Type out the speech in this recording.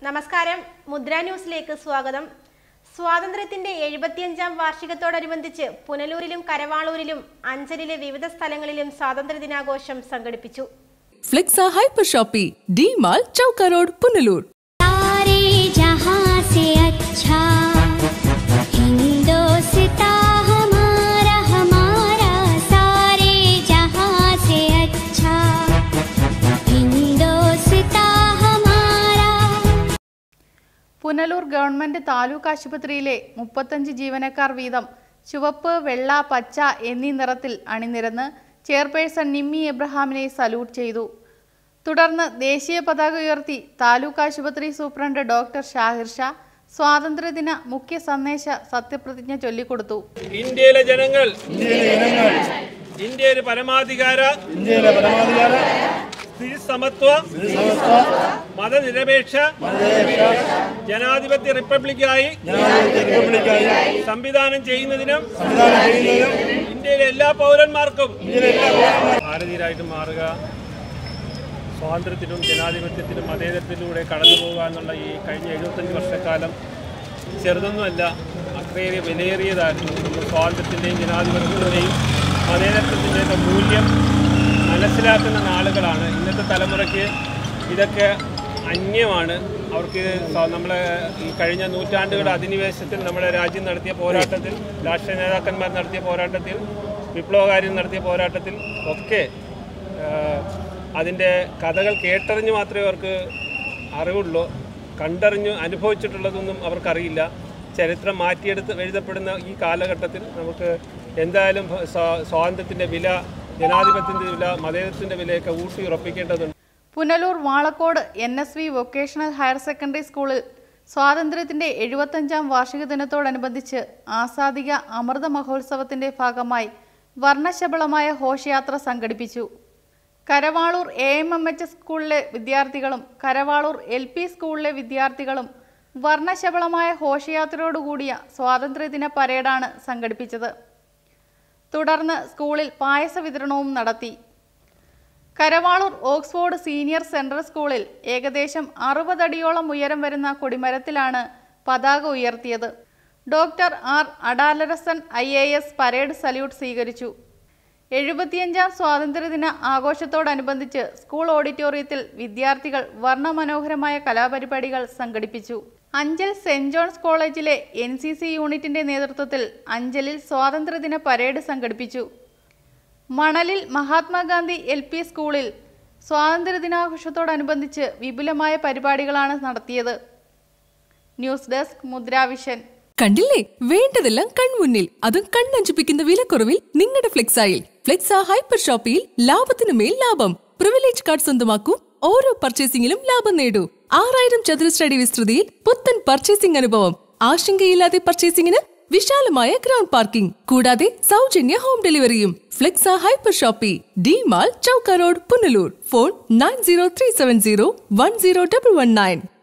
നമസ്കാരം മുദ്ര ന്യൂസിലേക്ക് സ്വാഗതം സ്വാതന്ത്ര്യത്തിന്റെ എഴുപത്തിയഞ്ചാം വാർഷികത്തോടനുബന്ധിച്ച് പുനലൂരിലും കരവാളൂരിലും അഞ്ചലിലെ വിവിധ സ്ഥലങ്ങളിലും സ്വാതന്ത്ര്യദിനാഘോഷം സംഘടിപ്പിച്ചു Flexa hyper shoppe D mall Chowka road Punalur सारे जहां से अच्छा हिंदोस्ता हमारा हमारा सारे जहां से अच्छा हिंदोस्ता हमारा പുനലൂർ ഗവൺമെന്റ് താലൂക്ക് ആശുപത്രിയിലെ മുപ്പത്തഞ്ച് ജീവനക്കാർ വീതം ചുവപ്പ് വെള്ള പച്ച എന്നീ നിറത്തിൽ അണിനിരന്ന് ചെയർപേഴ്സൺ നിമ്മി എബ്രഹാമിനെ സല്യൂട്ട് ചെയ്തു തുടർന്ന് ദേശീയ പതാക ഉയർത്തി താലൂക്ക് ആശുപത്രി സൂപ്രണ്ട് ഡോക്ടർ ഷാഹിർ ഷാ സ്വാതന്ത്ര്യദിന മുഖ്യ സന്ദേശ സത്യപ്രതിജ്ഞ ചൊല്ലിക്കൊടുത്തു ഇന്ത്യയിലെ ജനങ്ങൾ ഇന്ത്യയിലെ പരമാധികാര ഇന്ത്യയിലെ പരമാധികാര സ്ഥിതി സമത്വ മതനിരപേക്ഷ ജനാധിപത്യ റിപ്പബ്ലിക്കായി ജനാധിപത്യ റിപ്പബ്ലിക്കായി സംവിധാനം ചെയ്യുന്നതിനും സംവിധാനം ചെയ്യുന്നതിനും ഇന്ത്യയിലെ എല്ലാ പൗരന്മാർക്കും ഇന്ത്യയിലെ എല്ലാ പൗരന്മാർക്കും ഭാരതീയരായിട്ട് മാറുക സ്വാതന്ത്ര്യത്തിനും ജനാധിപത്യത്തിനും മതേതരത്തിലൂടെ കടന്നു പോകുക എന്നുള്ള ഈ കഴിഞ്ഞ എഴുപത്തഞ്ച് വർഷക്കാലം ചെറുതൊന്നുമല്ല അത്രയേറെ വിലയേറിയതായിരുന്നു നമ്മൾ സ്വാതന്ത്ര്യത്തിൻ്റെയും ജനാധിപത്യത്തിൻ്റെയും മതേതരത്വത്തിൻ്റെയൊക്കെ മൂല്യം മനസ്സിലാക്കുന്ന നാളുകളാണ് ഇന്നത്തെ തലമുറയ്ക്ക് ഇതൊക്കെ അന്യമാണ് അവർക്ക് സ- നമ്മളെ ഈ കഴിഞ്ഞ നൂറ്റാണ്ടുകളുടെ അധിനിവേശത്തിൽ നമ്മുടെ രാജ്യം നടത്തിയ പോരാട്ടത്തിൽ രാഷ്ട്രീയ നേതാക്കന്മാർ നടത്തിയ പോരാട്ടത്തിൽ വിപ്ലവകാരികൾ നടത്തിയ പോരാട്ടത്തിൽ ഒക്കെ അതിൻ്റെ കഥകൾ കേട്ടറിഞ്ഞ് മാത്രമേ അവർക്ക് അറിവുള്ളൂ കണ്ടറിഞ്ഞ് അനുഭവിച്ചിട്ടുള്ളതൊന്നും അവർക്കറിയില്ല ചരിത്രം മാറ്റിയെടുത്ത് എഴുതപ്പെടുന്ന ഈ കാലഘട്ടത്തിൽ നമുക്ക് എന്തായാലും സ്വാ- സ്വാതന്ത്ര്യത്തിൻ്റെ വില ജനാധിപത്യത്തിൻ്റെ വില മതേതരത്തിൻ്റെ വിലയൊക്കെ ഊട്ടി ഉറപ്പിക്കേണ്ടതുണ്ട് Punalur Valakode N S V vocational higher secondary സ്കൂളിൽ സ്വാതന്ത്ര്യത്തിന്റെ എഴുപത്തഞ്ചാം വാർഷിക ദിനത്തോടനുബന്ധിച്ച് ആസാദിക അമൃത മഹോത്സവത്തിന്റെ ഭാഗമായി വർണ്ണശബളമായ ഘോഷയാത്ര സംഘടിപ്പിച്ചു Karavaloor A M M H സ്കൂളിലെ വിദ്യാർത്ഥികളും കരവാളൂർ എൽ പി സ്കൂളിലെ വിദ്യാർത്ഥികളും വർണ്ണശബളമായ ഘോഷയാത്രയോടുകൂടിയ സ്വാതന്ത്ര്യദിന പരേഡാണ് സംഘടിപ്പിച്ചത് തുടർന്ന് സ്കൂളിൽ പായസ വിതരണവും നടത്തി കരവാളൂർ ഓക്സ്ഫോർഡ് സീനിയർ സെൻട്രൽ സ്കൂളിൽ ഏകദേശം അറുപതടിയോളം ഉയരം വരുന്ന കൊടിമരത്തിലാണ് പതാക ഉയർത്തിയത് doctor R Adalarasan I A S parade salute സ്വീകരിച്ചു എഴുപത്തിയഞ്ചാം സ്വാതന്ത്ര്യദിന ആഘോഷത്തോടനുബന്ധിച്ച് സ്കൂൾ ഓഡിറ്റോറിയത്തിൽ വിദ്യാർത്ഥികൾ വർണ്ണമനോഹരമായ കലാപരിപാടികൾ സംഘടിപ്പിച്ചു അഞ്ചൽ സെന്റ് ജോൺസ് കോളേജിലെ എൻ സി സി യൂണിറ്റിന്റെ നേതൃത്വത്തിൽ അഞ്ചലിൽ സ്വാതന്ത്ര്യദിന പരേഡ് സംഘടിപ്പിച്ചു മണലിൽ മഹാത്മാഗാന്ധി എൽ പി സ്കൂളിൽ സ്വാതന്ത്ര്യദിനാഘോഷത്തോടനുബന്ധിച്ച് വിപുലമായ പരിപാടികളാണ് നടത്തിയത് ന്യൂസ് ഡെസ്ക് മുദ്രാവിഷൻ കണ്ടില്ലേ വേണ്ടതെല്ലാം കൺമുന്നിൽ അതും കണ്ണഞ്ചിപ്പിക്കുന്ന വിലക്കുറവിൽ നിങ്ങളുടെ ഫ്ലെക്സായിൽ ഫ്ലെക്സ ഹൈപ്പർ ഷോപ്പിയിൽ ലാഭത്തിന് മേൽ ലാഭം പ്രിവിലേജ് കാർഡ് സ്വന്തമാക്കൂ ഓരോ പർച്ചേസിംഗിലും ലാഭം നേടൂ ആറായിരം ചതുരശ്രടി വിസ്തൃതിയിൽ പുത്തൻ പർച്ചേസിംഗ് അനുഭവം ആശങ്കയില്ലാതെ പർച്ചേസിംഗിന് വിശാലമായ ഗ്രൗണ്ട് പാർക്കിംഗ് കൂടാതെ സൗജന്യ ഹോം ഡെലിവറിയും Flexa hyper shoppe D mall Chowka road Punalur phone nine zero three seven zero one zero double one nine